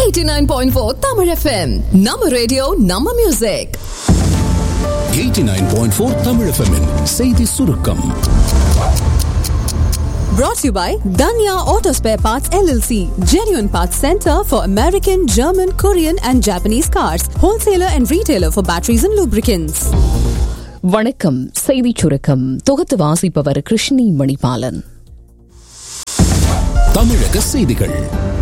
89.4 Tamil FM. நம்ம radio நம்ம music 89.4 Tamil FM -இன் செய்தி சுருக்கம் brought to you by Danya Auto Spare Parts LLC, genuine parts center for American, German, Korean and Japanese cars, wholesaler and retailer for batteries and lubricants. வணக்கம் செய்திச் சுருக்கம் தொகுத்து வாசிப்பவர் கிருஷ்ணி மணிபாலன் தமிழக செய்திகள்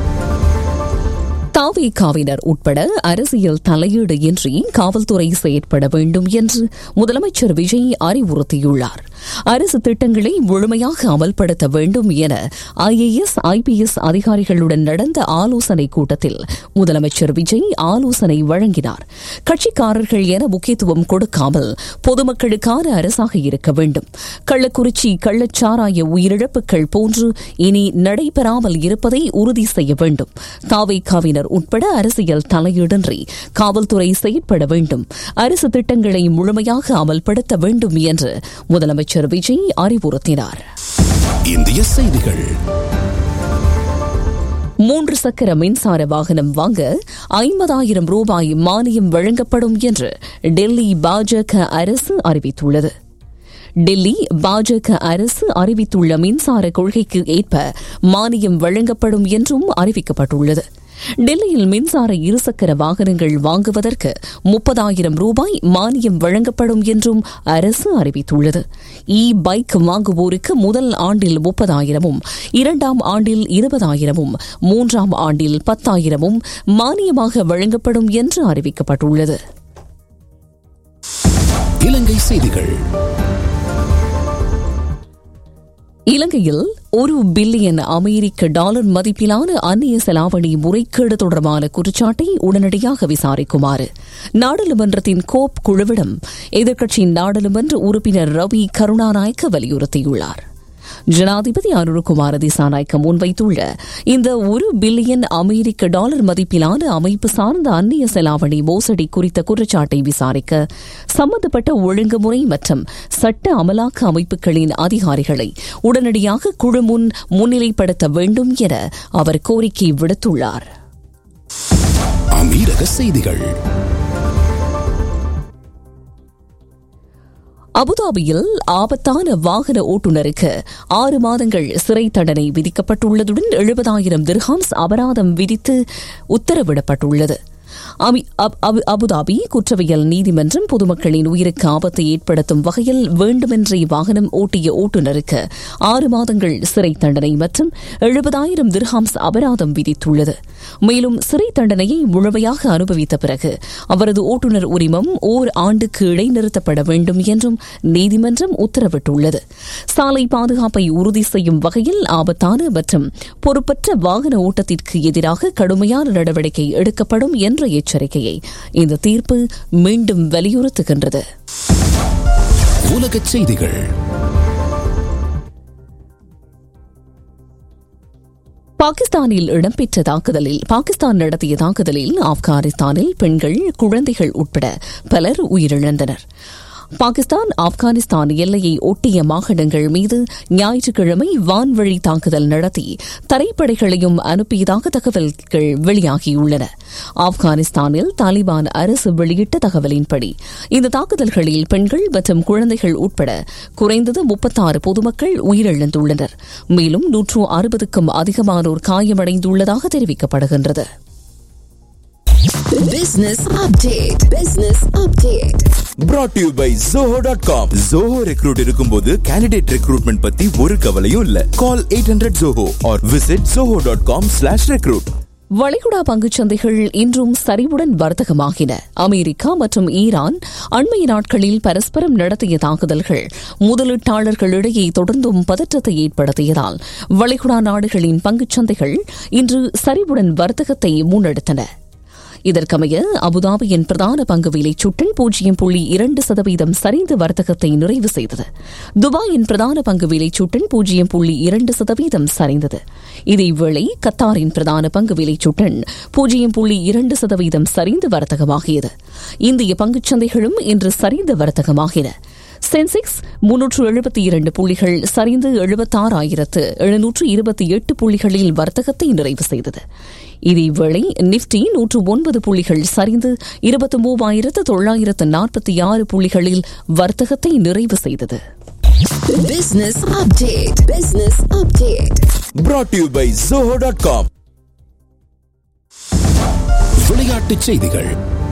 தாவேகாவினர் உட்பட அரசியல் தலையீடு இன்றி காவல்துறை செயற்பட வேண்டும் என்று முதலமைச்சர் விஜய் அறிவுறுத்தியுள்ளார் அரசு திட்டங்களை முழுமையாக அமல்படுத்த வேண்டும் என ஐஏஎஸ் ஐபிஎஸ் அதிகாரிகளுடன் நடந்த ஆலோசனைக் கூட்டத்தில் முதலமைச்சர் விஜய் ஆலோசனை வழங்கினார் கட்சிக்காரர்கள் என முக்கியத்துவம் கொடுக்காமல் பொதுமக்களுக்கான அரசாக இருக்க வேண்டும் கள்ளக்குறிச்சி கள்ளச்சாராய உயிரிழப்புகள் போன்று இனி நடைபெறாமல் இருப்பதை உறுதி செய்ய வேண்டும் தாவேகாவினர் உட்பட அரசியல் தலையீடின்றி காவல்துறை செயற்பட வேண்டும் அரசு திட்டங்களை முழுமையாக அமல்படுத்த வேண்டும் என்று முதலமைச்சர் விஜய் அறிவுறுத்தினார் இந்திய செய்திகள் மூன்று சக்கர மின்சார வாகனம் வாங்க ஐம்பதாயிரம் ரூபாய் மானியம் வழங்கப்படும் என்று டெல்லி பாஜக அரசு அறிவித்துள்ளது டெல்லி பாஜக அரசு அறிவித்துள்ள மின்சார கொள்கைக்கு ஏற்ப மானியம் வழங்கப்படும் என்றும் அறிவிக்கப்பட்டுள்ளது டெல்லியில் மின்சார இருசக்கர வாகனங்கள் வாங்குவதற்கு முப்பதாயிரம் ரூபாய் மானியம் வழங்கப்படும் என்றும் அரசு அறிவித்துள்ளது இ பைக் வாங்குவோருக்கு முதல் ஆண்டில் முப்பதாயிரமும் இரண்டாம் ஆண்டில் இருபதாயிரமும் மூன்றாம் ஆண்டில் பத்தாயிரமும் மானியமாக வழங்கப்படும் என்று அறிவிக்கப்பட்டுள்ளது இலங்கை செய்திகள் இலங்கையில் ஒரு பில்லியன் அமெரிக்க டாலர் மதிப்பிலான அந்நிய செலாவணி முறைகேடு தொடர்பான குற்றச்சாட்டை உடனடியாக விசாரிக்குமாறு நாடாளுமன்றத்தின் கோப் குழுவிடம் எதிர்க்கட்சியின் நாடாளுமன்ற உறுப்பினர் ரவி கருணாநாயக்க வலியுறுத்தியுள்ளார் ஜனாதிபதி அனுருகுமார திசாநாயக்க முன்வைத்துள்ள இந்த ஒரு பில்லியன் அமெரிக்க டாலர் மதிப்பிலான அமைப்பு சார்ந்த அந்நிய செலாவணி மோசடி குறித்த குற்றச்சாட்டை விசாரிக்க சம்பந்தப்பட்ட ஒழுங்குமுறை மற்றும் சட்ட அமலாக்க அமைப்புகளின் அதிகாரிகளை உடனடியாக குழு முன் முன்னிலைப்படுத்த வேண்டும் என அவர் கோரிக்கை விடுத்துள்ளார் அமீரக செய்திகள் அபுதாபியில் ஆபத்தான வாகன ஓட்டுநருக்கு ஆறு மாதங்கள் சிறை தண்டனை விதிக்கப்பட்டுள்ளதுடன் எழுபதாயிரம் திர்ஹாம்ஸ் அபராதம் விதித்து உத்தரவிடப்பட்டுள்ளது அபுதாபி குற்றவியல் நீதிமன்றம் பொதுமக்களின் உயிருக்கு ஆபத்தை ஏற்படுத்தும் வகையில் வேண்டுமென்றே வாகனம் ஓட்டிய ஓட்டுநருக்கு ஆறு மாதங்கள் சிறை தண்டனை மற்றும் எழுபதாயிரம் திர்ஹாம்ஸ் அபராதம் விதித்துள்ளது மேலும் சிறை தண்டனையை முழுமையாக அனுபவித்த பிறகு அவரது ஓட்டுநர் உரிமம் ஓர் ஆண்டுக்கு இடைநிறுத்தப்பட வேண்டும் என்றும் நீதிமன்றம் உத்தரவிட்டுள்ளது சாலை பாதுகாப்பை உறுதி செய்யும் வகையில் ஆபத்தான மற்றும் பொறுப்பற்ற வாகன ஓட்டத்திற்கு எதிராக கடுமையான நடவடிக்கை எடுக்கப்படும் என்ற எச்சரிக்கையை இந்த தீர்ப்பு மீண்டும் வலியுறுத்துகின்றது உலக செய்திகள் பாகிஸ்தானில் இடம்பெற்ற தாக்குதலில் பாகிஸ்தான் நடத்திய தாக்குதலில் ஆப்கானிஸ்தானில் பெண்கள் குழந்தைகள் உட்பட பலர் உயிரிழந்தனர் பாகிஸ்தான் ஆப்கானிஸ்தான் எல்லையை ஒட்டிய மாகாணங்கள் மீது ஞாயிற்றுக்கிழமை வான்வழி தாக்குதல் நடத்தி தரைப்படைகளையும் அனுப்பியதாக தகவல்கள் வெளியாகியுள்ளன ஆப்கானிஸ்தானில் தாலிபான் அரசு வெளியிட்ட தகவலின்படி இந்த தாக்குதல்களில் பெண்கள் மற்றும் குழந்தைகள் உட்பட குறைந்தது முப்பத்தாறு பொதுமக்கள் உயிரிழந்துள்ளனர் மேலும் நூற்று அறுபதுக்கும் அதிகமானோர் காயமடைந்துள்ளதாக தெரிவிக்கப்படுகின்றது Business update. Business update. brought to you by zoho.com zoho recruit இருக்கும்போது candidate recruitment பத்தி ஒரு கவலையும் இல்ல call 800 zoho or visit zoho.com slash recruit வளைகுடா பங்குச்சந்தைகள் இன்றும் சரிவுடன் வர்த்தகமாகின அமெரிக்கா மற்றும் ஈரான் அண்மைய நாட்களில் பரஸ்பரம் நடத்திய தாக்குதல்கள் முதலீட்டாளர்களிடையே தொடர்ந்தும் பதற்றத்தை ஏற்படுத்தியதால் வளைகுடா நாடுகளின் பங்குச்சந்தைகள் இன்று சரிவுடன் வர்த்தகத்தை முன்னெடுத்தன இதற்கமைய அபுதாபியின் பிரதான பங்கு விலை சுட்டன் பூஜ்ஜியம் புள்ளி இரண்டு சதவீதம் சரிந்து வர்த்தகத்தை நிறைவு செய்தது துபாயின் பிரதான பங்கு விலை சுட்டன் பூஜ்ஜியம் புள்ளி இரண்டு சதவீதம் சரிந்தது இதேவேளை கத்தாரின் பிரதான பங்கு விலை சுட்டன் பூஜ்ஜியம் புள்ளி இரண்டு சதவீதம் சரிந்து வர்த்தகமாகியது இந்திய பங்குச்சந்தைகளும் இன்று சரிந்து வர்த்தகமாகின சென்செக்ஸ் முன்னூற்று எழுபத்தி இரண்டு புள்ளிகள் சரிந்து எழுபத்தாறாயிரத்து எழுநூற்று இருபத்தி எட்டு புள்ளிகளில் வர்த்தகத்தை நிறைவு செய்தது இதேவேளை நிப்டி நூற்று ஒன்பது புள்ளிகள் சரிந்து இருபத்தி மூவாயிரத்து தொள்ளாயிரத்து நாற்பத்தி ஆறு புள்ளிகளில் வர்த்தகத்தை நிறைவு செய்தது Business update. Business update. brought to you by zoho.com விளையாட்டுச் செய்திகள்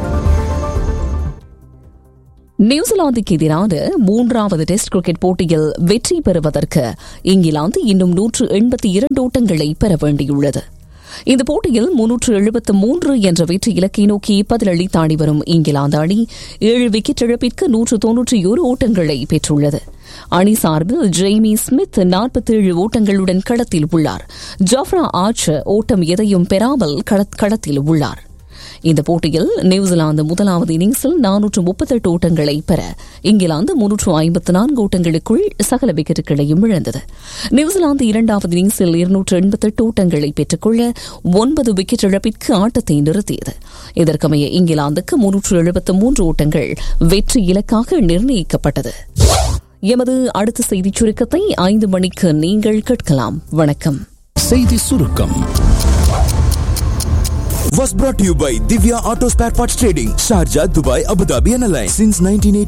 நியூசிலாந்துக்கு எதிரான மூன்றாவது டெஸ்ட் கிரிக்கெட் போட்டியில் வெற்றி பெறுவதற்கு இங்கிலாந்து இன்னும் நூற்று எண்பத்தி இரண்டு ஓட்டங்களை பெற வேண்டியுள்ளது இந்த போட்டியில் முன்னூற்று எழுபத்து மூன்று என்ற வெற்றி இலக்கை நோக்கி பதிலளித்தாடி வரும் இங்கிலாந்து அணி ஏழு விக்கெட் இழப்பிற்கு நூற்று தொன்னூற்றி ஒரு ஓட்டங்களை பெற்றுள்ளது அணி சார்பில் ஜெய்மி ஸ்மித் நாற்பத்தேழு ஓட்டங்களுடன் களத்தில் உள்ளார் ஜாஃப்ரா ஆர்ச்சர் ஓட்டம் எதையும் பெறாமல் களத்- களத்தில் உள்ளார் இந்த போட்டியில் நியூசிலாந்து முதலாவது இன்னிங்ஸில் நானூற்று முப்பத்தெட்டு ஓட்டங்களை பெற இங்கிலாந்து முன்னூற்று ஐம்பத்து நான்கு ஓட்டங்களுக்குள் சகல விக்கெட்டுகளையும் இழந்தது நியூசிலாந்து இரண்டாவது இன்னிங்ஸில் இருநூற்று எண்பத்தெட்டு ஓட்டங்களை பெற்றுக்கொள்ள ஒன்பது விக்கெட் இழப்பிற்கு ஆட்டத்தை நிறுத்தியது இதற்கமைய இங்கிலாந்துக்கு முன்னூற்று எழுபத்து மூன்று ஓட்டங்கள் வெற்றி இலக்காக நிர்ணயிக்கப்பட்டது எமது அடுத்த செய்திச் சுருக்கத்தை ஐந்து மணிக்கு நீங்கள் கேட்கலாம் வணக்கம் செய்தி சுருக்கம் was brought to you by Divya Auto Spare Parts Trading, Sharjah, Dubai, Abu Dhabi and Alliance since 1980.